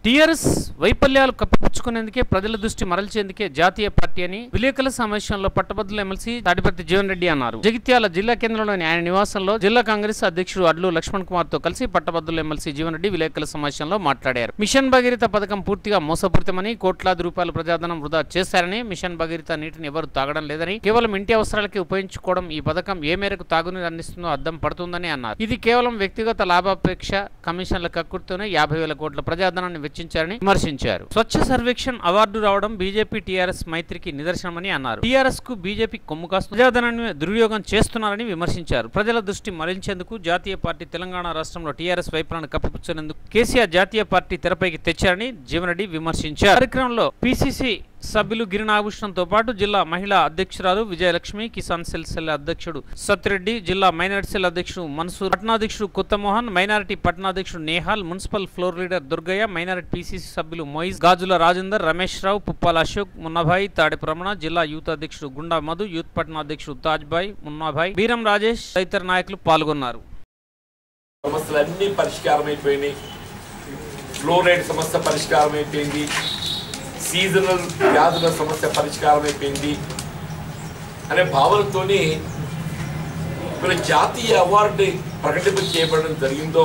TRS వైఫల్యాలు కప్పిపుచ్చుకునేందుకే ప్రజల దృష్టి మరల్చేందుకే జాతీయ పార్టీ అని విలేకరుల సమావేశంలో పట్టభద్రుల ఎమ్మెల్సీ తాడిపత్రి జీవన్ రెడ్డి అన్నారు జగిత్యాల జిల్లా కేంద్రంలోని ఆయన నివాసంలో జిల్లా కాంగ్రెస్ అధ్యక్షుడు అడ్లు లక్ష్మణ్ కుమార్ తో కలిసి పట్టభద్రుల ఎమ్మెల్సీ జీవన్ రెడ్డి విలేకరుల సమావేశంలో మాట్లాడారు మిషన్ భగీరథ పథకం పూర్తిగా మోసపూరితమని కోట్లాది రూపాయల ప్రజాధనం వృధా చేశారని మిషన్ భగీరథ నీటిని ఎవరు తాగడం లేదని కేవలం ఇంటి అవసరాలకి ఉపయోగించుకోవడం ఈ పథకం ఏ మేరకు తాగునీరు అందిస్తుందో అర్థం పడుతుందని అన్నారు ఇది కేవలం వ్యక్తిగత లాభాపేక్ష కమిషన్ల కక్కుర్తోనే యాభై వేల కోట్ల ప్రజాధనాన్ని వెచ్చించారని విమర్శించారు స్వచ్ఛ సర్వేక్షణ్ అవార్డు రావడం బీజేపీ టీఆర్ఎస్ మైత్రికి నిదర్శనమని అన్నారు టీఆర్ఎస్ కు బీజేపీ కొమ్ము కాస్తూ ప్రజాధనాన్ని దుర్వినియోగం చేస్తున్నారని విమర్శించారు ప్రజల దృష్టి మరలించేందుకు జాతీయ పార్టీ తెలంగాణ రాష్ట్రంలో టీఆర్ఎస్ వైపులను కప్పిపుచ్చేందుకు కేసీఆర్ జాతీయ పార్టీ తెరపైకి తెచ్చారని జీవనరెడ్డి విమర్శించారు కార్యక్రమంలో పిసిసి సభ్యులు గిరినాభూషణంతో పాటు జిల్లా మహిళా అధ్యక్షురాలు విజయలక్ష్మి కిసాన్ సెల్ సెల్ అధ్యక్షుడు సత్యరెడ్డి జిల్లా మైనారిటీ సెల్ అధ్యక్షుడు మన్సూర్ పట్టణాధ్యక్షుడు కొత్తమోహన్ మైనారిటీ పట్టణాధ్యక్షుడు Nehal municipal floor leader Durgaiah minority PCC సభ్యులు మొయిజ్ గాజుల రాజేందర్ రమేష్ రావు పుప్పాల అశోక్ మున్నాభాయ్ తాడిపు రమణ జిల్లా యూత్ అధ్యక్షుడు గుండా మధు యూత్ పట్టణాధ్యక్షుడు తాజ్బాయ్ మున్నాభాయ్ బీరం రాజేష్ తదితర నాయకులు పాల్గొన్నారు సమస్యలన్నీ పరిష్కారం అయిపోయినాయి ఫ్లోరైడ్ సమస్య పరిష్కారం అయిపోయింది సీజనల్ వ్యాధుల సమస్య పరిష్కారం అయిపోయింది అనే భావనతోని మన జాతీయ అవార్డు ప్రకటింపు చేయబడడం జరిగిందో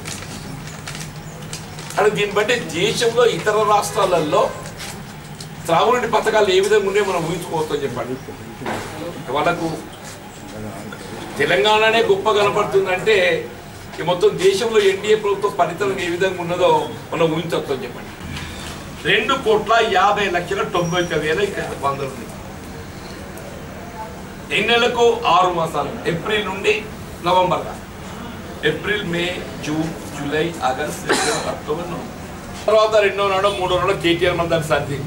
అని దీన్ని బట్టి దేశంలో ఇతర రాష్ట్రాలలో త్రాగునీటి పథకాలు ఏ విధంగా ఉన్నాయో మనం ఊహించుకోవచ్చని చెప్పండి వాళ్ళకు తెలంగాణనే గొప్ప కనపడుతుందంటే ఈ మొత్తం దేశంలో ఎన్డీఏ ప్రభుత్వ పనితనం ఏ విధంగా ఉన్నదో మనం ఊహించవచ్చు అని చెప్పండి రెండు కోట్ల యాభై లక్షల తొంభై ఒక్క వేల ఇక్కడ వందలు ఉన్నాయి ఎన్ని నెలలకు ఆరు మాసాలు ఏప్రిల్ నుండి నవంబర్ దాకా April May June July August September October November తర్వాత రెండో నాడో మూడో నాడో కేటీఆర్ మన దానికి సర్ది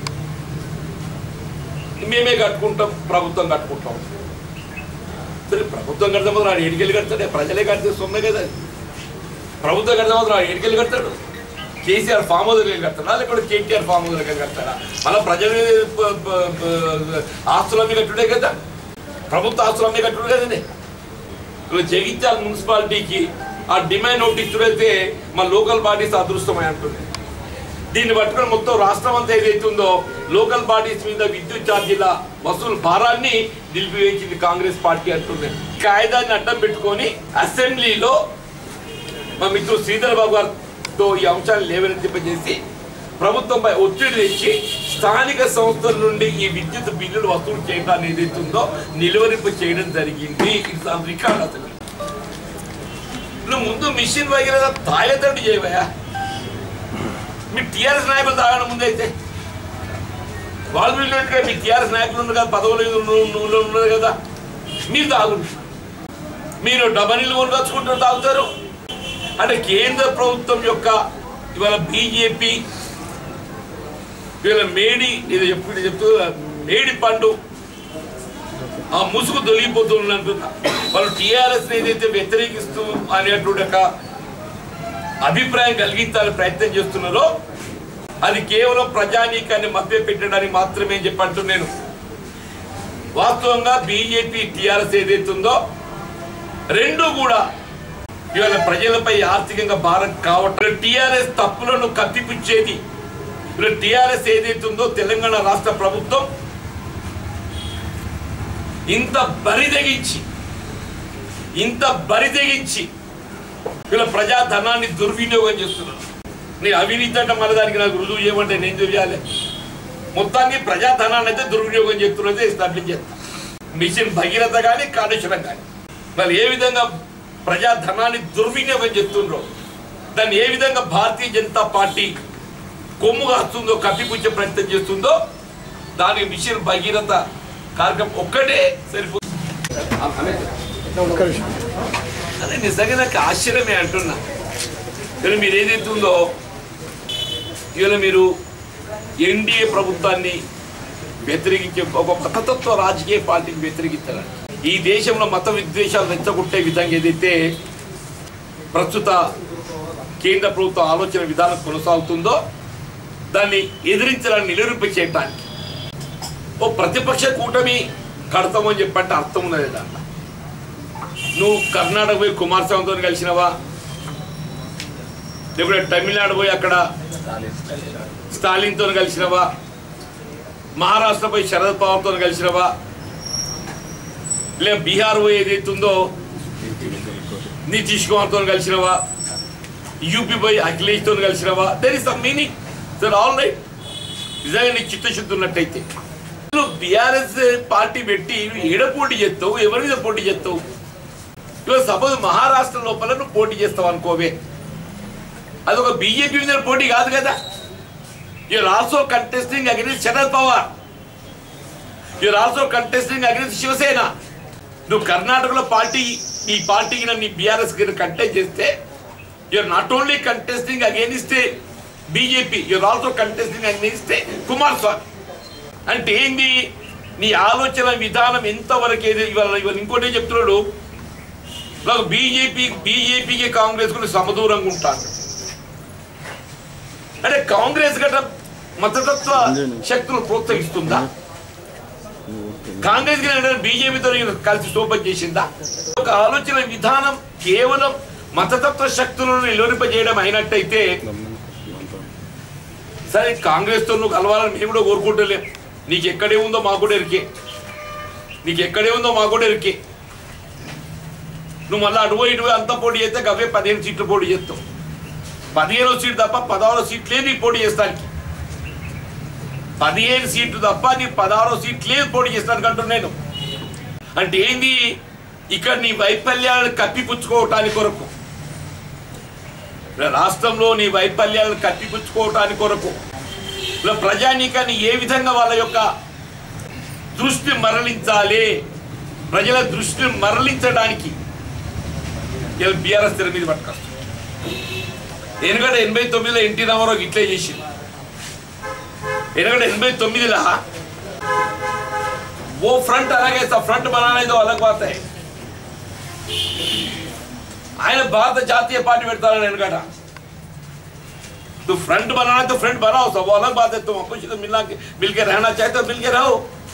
మేమే కట్టుకుంటాం ప్రభుత్వం కట్టుకుంటాం సరే ప్రభుత్వం కడితే మాత్రం ఆడు ఏడికెళ్ళి కడతాడే ప్రజలే కడితే సొమ్మే కదా అది. ప్రభుత్వం కడితే మాత్రం ఆడు ఏడికెళ్ళి కడతాడు కేసీఆర్ ఫామ్ హౌస్ వెళ్ళి కడతాడా లేకపోతే కేటీఆర్ ఫామ్ హౌస్ వెళ్ళి కడతాడా మళ్ళీ ప్రజల ప- ప- ప- ఆస్తులన్నీ కట్టుడే కదా ప్రభుత్వ ఆస్తులన్నీ కట్టుడు కదండి ఇప్పుడు జగిత్యాల మున్సిపాలిటీకి ఆ డిమాండ్ నోటీస్ చూడైతే మా లోకల్ బాడీస్ అదృష్టమై అంటుంది దీన్ని పట్టుకొని మొత్తం రాష్ట్రం అంతా ఏదైతుందో లోకల్ బాడీస్ మీద విద్యుత్ ఛార్జీల వసూలు భారాన్ని నిలిపివేసింది కాంగ్రెస్ పార్టీ అంటుంది కాయిదాన్ని అడ్డం పెట్టుకొని అసెంబ్లీలో మా మిత్రుడు శ్రీధర్ బాబు గారితో ఈ అంశాన్ని లేవనెత్తింపజేసి ప్రభుత్వంపై ఒత్తిడి తెచ్చి స్థానిక సంస్థల నుండి ఈ విద్యుత్ బిల్లులు వసూలు చేయడాన్ని ఏదైతుందో నిలువరింపు చేయడం జరిగింది ఇది రికార్డు అసలు నువ్వు ముందు మిషన్ వగేరా తాగేటట్టు చేయవయా మీ టీఆర్ఎస్ నాయకులు తాగడం ముందైతే వాళ్ళు వీళ్ళుగా మీ టీఆర్ఎస్ నాయకులు ఉన్నారు కదా పదవులు ఉన్నారు ఉన్నారు కదా మీరు తాగు మీరు డబ్బనీళ్ళు కొనుకొచ్చుకుంటూ తాగుతారు అంటే కేంద్ర ప్రభుత్వం యొక్క ఇవాళ బీజేపీ ఇవాళ మేడి ఇది ఎప్పుడు చెప్తూ మేడి పండు ఆ ముసుగు తొలగిపోతుంది అంటున్నా వాళ్ళు టీఆర్ఎస్ ఏదైతే వ్యతిరేకిస్తూ అనేటువంటి ఒక అభిప్రాయం కలిగించాలని ప్రయత్నం చేస్తున్నారో అది కేవలం ప్రజానీకాన్ని మభ్య పెట్టడానికి మాత్రమే అని చెప్పి అంటున్నాను వాస్తవంగా బీజేపీ టీఆర్ఎస్ ఏదైతే ఉందో రెండు కూడా ఇవాళ ప్రజలపై ఆర్థికంగా భారం కావట్లేదు టీఆర్ఎస్ తప్పులను కప్పిపుచ్చేది ఇలా టీఆర్ఎస్ ఏదైతే ఉందో తెలంగాణ రాష్ట్ర ప్రభుత్వం ఇంత బరిదెగించి ఇంత బరిదెగించి వీళ్ళ ప్రజాధనాన్ని దుర్వినియోగం చేస్తున్నారు నీ అవినీతి అంటే మళ్ళీ దానికి నాకు రుజువు చేయమంటే నేను చేయాలి మొత్తానికి ప్రజాధనాన్ని అయితే దుర్వినియోగం చేస్తున్నదే ఎస్టాబ్లిష్ చేస్తా మిషన్ భగీరథ కానీ కాళేశ్వరం కానీ వాళ్ళు ఏ విధంగా ప్రజాధనాన్ని దుర్వినియోగం చేస్తుండ్రో దాన్ని ఏ విధంగా భారతీయ జనతా పార్టీ కొమ్ము కాస్తుందో కప్పిపుచ్చే ప్రయత్నం చేస్తుందో దానికి మిషన్ భగీరథ కార్యక్రమం ఒక్కటే సరిపోతుంది అదే నిజంగా నాకు ఆశ్చర్యమే అంటున్నా కానీ మీరు ఏదైతే ఉందో ఇవాళ మీరు ఎన్డీఏ ప్రభుత్వాన్ని వ్యతిరేకించే ఒక మతతత్వ రాజకీయ పార్టీని వ్యతిరేకించాలని ఈ దేశంలో మత విద్వేషాలు రెచ్చగొట్టే విధంగా ఏదైతే ప్రస్తుత కేంద్ర ప్రభుత్వ ఆలోచన విధానం కొనసాగుతుందో దాన్ని ఎదిరించాలని నిలురింప చేయటానికి ఓ ప్రతిపక్ష కూటమి కడతామని చెప్పంటే అర్థం ఉన్నది దాంట్లో నువ్వు కర్ణాటక పోయి కుమారస్వామితో కలిసినవా లేకుంటే తమిళనాడు పోయి అక్కడ స్టాలిన్తో కలిసినవా మహారాష్ట్ర పోయి శరద్ పవార్తో కలిసినవా లే బీహార్ పోయి ఏదైతే ఉందో నితీష్ కుమార్తో కలిసినవా యూపీ పోయి అఖిలేష్తో కలిసినవా there is some meaning sir all right నిజంగా నీకు చిత్తశుద్ధి ఉన్నట్టయితే నువ్వు బీఆర్ఎస్ పార్టీ పెట్టి ఏడ పోటీ చేస్తావు ఎవరి మీద పోటీ చేస్తావు ఇవాళ సపోజ్ మహారాష్ట్ర లోపల నువ్వు పోటీ చేస్తావు అనుకోవే అది ఒక బీజేపీ మీద పోటీ కాదు కదా you're also contesting against Sharad Pawar you're also contesting against Shiv Sena నువ్వు కర్ణాటకలో పార్టీ ఈ పార్టీకి నన్ను బీఆర్ఎస్ కంటెస్ట్ చేస్తే you're not only contesting against BJP you're also contesting against Kumaraswamy అంటే ఏంది నీ ఆలోచన విధానం ఎంతవరకు ఏది ఇవాళ ఇవాళ ఇంకోటి చెప్తున్నాడు ఇవాళ బీజేపీ బీజేపీకి కాంగ్రెస్ కూడా సమదూరంగా ఉంటాను అంటే కాంగ్రెస్ గట మతతత్వ శక్తులు ప్రోత్సహిస్తుందా కాంగ్రెస్ బీజేపీతో కలిసి సోపం చేసిందా ఒక ఆలోచన విధానం కేవలం మతతత్వ శక్తులను నిలువరింపజేయడం అయినట్టయితే సరే కాంగ్రెస్ తో నువ్వు కలవాలని మేము కూడా కోరుకుంటలేం నీకు ఎక్కడే ఉందో మాకు కూడా ఎరికే నీకు ఎక్కడే ఉందో మాకు కూడా ఎరికే నువ్వు మళ్ళీ అటువో ఇటువో అంతా పోటీ చేస్తే అవే పదిహేను సీట్లు పోటీ చేస్తావు పదిహేనో సీట్ తప్ప పదహారో సీట్లే నీకు పోటీ చేస్తానికి పదిహేను సీట్లు తప్ప నీ పదహారో సీట్లే పోటీ చేస్తానికి అంటున్నాను అంటే ఏంది ఇక్కడ నీ వైఫల్యాలను కప్పిపుచ్చుకోవటానికి కొరకు ఇలా రాష్ట్రంలో నీ వైఫల్యాలను కప్పిపుచ్చుకోవటానికి కొరకు ఇలా ప్రజానీకాన్ని ఏ విధంగా వాళ్ళ యొక్క దృష్టి మరలించాలి ప్రజల దృష్టిని మరలించడానికి ఇలా బీఆర్ఎస్ తెర మీద పట్టుకొస్తుంది ఎందుకంటే ఎనభై తొమ్మిదిలో ఎన్టీ రామారావు ఇట్లే చేసింది ఎందుకంటే ఎనభై తొమ్మిదిలో वो फ्रंट अलग है सब फ्रंट बनाना है तो अलग बात है ఆయన భారత జాతీయ పార్టీ పెడతారని వెనకట तो फ्रंट बनाना है तो फ्रंट बनाओ सब वो अलग बात है तुम हमको तो मिलना मिल के रहना चाहे तो मिल के रहो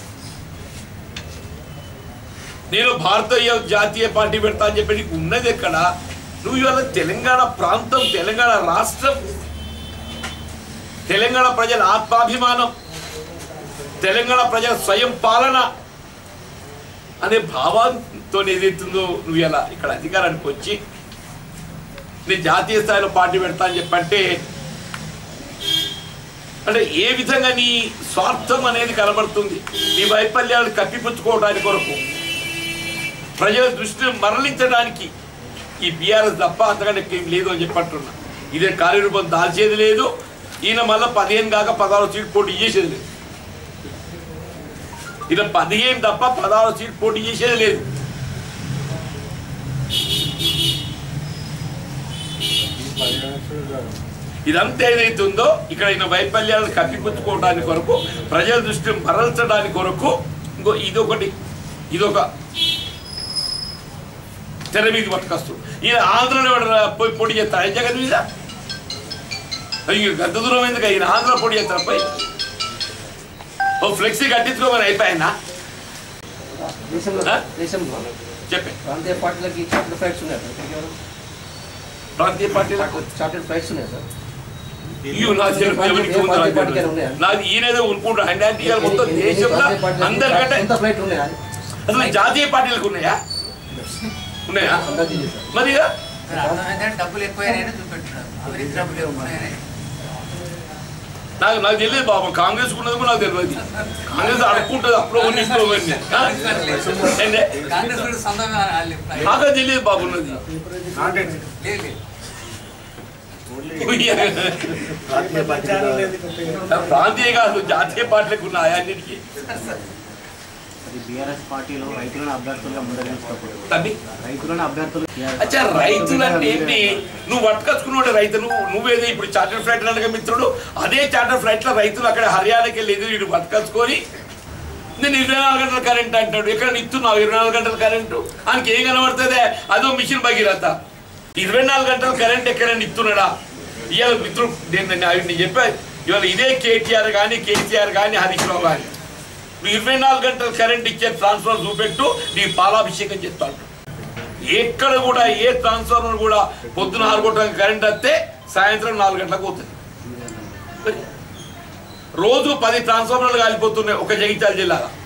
నేను భారతీయ జాతీయ పార్టీ పెడతా అని చెప్పి నీకు ఉన్నది ఎక్కడ నువ్వు ఇవాళ తెలంగాణ ప్రాంతం తెలంగాణ రాష్ట్రం తెలంగాణ ప్రజల ఆత్మాభిమానం తెలంగాణ ప్రజల స్వయం పాలన అనే భావంతో ఏదైతుందో నువ్వు ఇలా ఇక్కడ అధికారానికి వచ్చి నేను జాతీయ స్థాయిలో పార్టీ పెడతా అని చెప్పంటే అంటే ఏ విధంగా నీ స్వార్థం అనేది కనబడుతుంది నీ వైఫల్యాలను కప్పిపుచ్చుకోవడానికి కొరకు ప్రజల దృష్టిని మరలించడానికి ఈ బీఆర్ఎస్ తప్ప అంతకంటే ఏం లేదు అని చెప్పంటున్నా ఇదే కార్యరూపం దాల్చేది లేదు ఈయన మళ్ళీ పదిహేను కాక పదహారు సీట్ పోటీ చేసేది లేదు ఈయన పదిహేను తప్ప పదహారు సీట్ పోటీ చేసేది లేదు ఇదంతా ఏదైతుందో ఇక్కడ ఈయన వైఫల్యాలను కప్పిపుచ్చుకోవడానికి కొరకు ప్రజల దృష్టిని మరల్చడానికి కొరకు ఇంకో ఇదొకటి ఇదొక తెర మీదకి పట్టుకొస్తుంది ఈయన ఆంధ్రలో ఎవడన్నా పోయి పోటీ చేస్తాడు ఆయన జగన్ మీద అయ్యో గంత దూరం ఎందుకు ఈయన ఆంధ్ర పోటీ చేస్తాడు పోయి ఓ ఫ్లెక్సీ కట్టించుకోమని అయిపోయినా దేశంలో ఆ? దేశంలో చెప్పే ప్రాంతీయ పార్టీలకి చార్టర్ ఫ్లైట్స్ ఉన్నాయి సార్ మీకు ఎవరు? ప్రాంతీయ పార్టీలకు చార్టర్ ఫ్లైట్స్ ఉన్నాయి సార్ అయ్యో నా తెలియదు, ఎవరికి ఉందో నాకు తెలియదు. నాది ఈయనేదో అనుకుంటా ఆయన అంటే ఇవాళ మొత్తం దేశంలో ప్రాంతీయ పార్టీలకి అందరికంటే ఎంత ఫ్లైట్ ఉన్నాయా అసలు జాతీయ పార్టీలకు ఉన్నాయా ఉన్నాయా అందాజు ఇది సార్ మరి ఇక అర్థమైందంటే డబ్బులు ఎక్కువైనాయని చూపెట్టున్నారు అవినీతి డబ్బులు ఎక్కువైనాయి నాకు నాకు తెలియదు బాబు కాంగ్రెస్ ఉన్నది కూడా నాకు తెలియదు కాంగ్రెస్ అడుక్కుంటుంది అప్పుడు కొన్ని ఇప్పుడు కొన్ని. ఆ? ఏంటి? కాంగ్రెస్ కూడా సొంతంగా వాళ్ళు నాకు తెలియదు బాబు ఉన్నది లేదు లేదు. ప్రాంతీయ కాదు జాతీయ పార్టీలకు ఉన్నాయా అన్నిటికీ అది బీఆర్ఎస్ పార్టీలో రైతులను అభ్యర్థులుగా ముందరించినప్పుడు తమ్మి రైతులను అభ్యర్థులు అచ్చా రైతులు అంటే ఏంటి నువ్వు పట్టుకొచ్చుకున్నాడు రైతు నువ్వు నువ్వేదో ఇప్పుడు చార్టర్ ఫ్లైట్ అనగా మిత్రుడు అదే చార్టర్ ఫ్లైట్ లో రైతులు అక్కడ హర్యానాకి వెళ్ళి ఎదురు ఇటు పట్టుకొచ్చుకొని నేను ఇరవై నాలుగు గంటల కరెంట్ అంటాడు ఎక్కడ ఇస్తున్నావు ఇరవై నాలుగు గంటల కరెంటు ఆయనకి ఏం కనబడుతుంది అదో మిషన్ భగీరథ ఇరవై నాలుగు గంటల కరెంట్ ఎక్కడైనా ఇస్తున్నాడా ఇవాళ మిత్రుడు నేను నేను అవి నేను చెప్పా ఇవాళ ఇదే కేటీఆర్ కానీ కేసీఆర్ కానీ హరీష్ రావు కానీ నువ్వు ఇరవై నాలుగు గంటల కరెంట్ ఇచ్చే ట్రాన్స్ఫర్ చూపెట్టు నీకు పాలాభిషేకం చేస్తాడు ఎక్కడ కూడా ఏ ట్రాన్స్ఫార్మర్ కూడా పొద్దున ఆరు కొట్టడానికి కరెంట్ వస్తే సాయంత్రం నాలుగు గంటలకు పోతుంది మరి రోజు పది ట్రాన్స్ఫార్మర్లు కాలిపోతున్నాయి ఒక జగిత్యాల జిల్లాలో